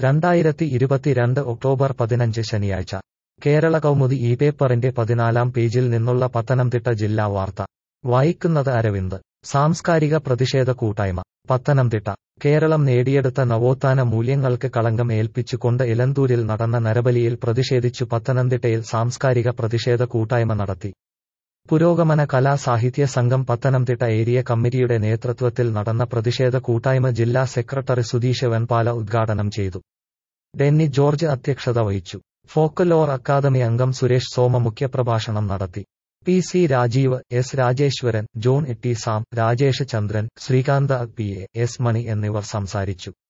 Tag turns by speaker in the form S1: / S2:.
S1: രണ്ടായിരത്തി ഇരുപത്തിരണ്ട് ഒക്ടോബർ പതിനഞ്ച് ശനിയാഴ്ച കേരള കൗമുദി ഈ പേപ്പറിന്റെ പതിനാലാം പേജിൽ നിന്നുള്ള പത്തനംതിട്ട ജില്ലാ വാർത്ത വായിക്കുന്നത് അരവിന്ദ് സാംസ്കാരിക പ്രതിഷേധ കൂട്ടായ്മ പത്തനംതിട്ട കേരളം നേടിയെടുത്ത നവോത്ഥാന മൂല്യങ്ങൾക്ക് കളങ്കം ഏൽപ്പിച്ചുകൊണ്ട് ഇലന്തൂരിൽ നടന്ന നരബലിയിൽ പ്രതിഷേധിച്ചു പത്തനംതിട്ടയിൽ സാംസ്കാരിക പ്രതിഷേധ കൂട്ടായ്മ നടത്തി പുരോഗമന കലാ സാഹിത്യ സംഘം പത്തനംതിട്ട ഏരിയ കമ്മിറ്റിയുടെ നേതൃത്വത്തിൽ നടന്ന പ്രതിഷേധ കൂട്ടായ്മ ജില്ലാ സെക്രട്ടറി സുധീഷ് വെൺപാല ഉദ്ഘാടനം ചെയ്തു ഡെന്നി ജോർജ് അധ്യക്ഷത വഹിച്ചു ഫോക്കലോർ അക്കാദമി അംഗം സുരേഷ് സോമ മുഖ്യപ്രഭാഷണം നടത്തി P C Rajeev S Rajeswaran John Itty Sam Rajesh Chandran Sreekanth P A S Mani എന്നിവർ സംസാരിച്ചു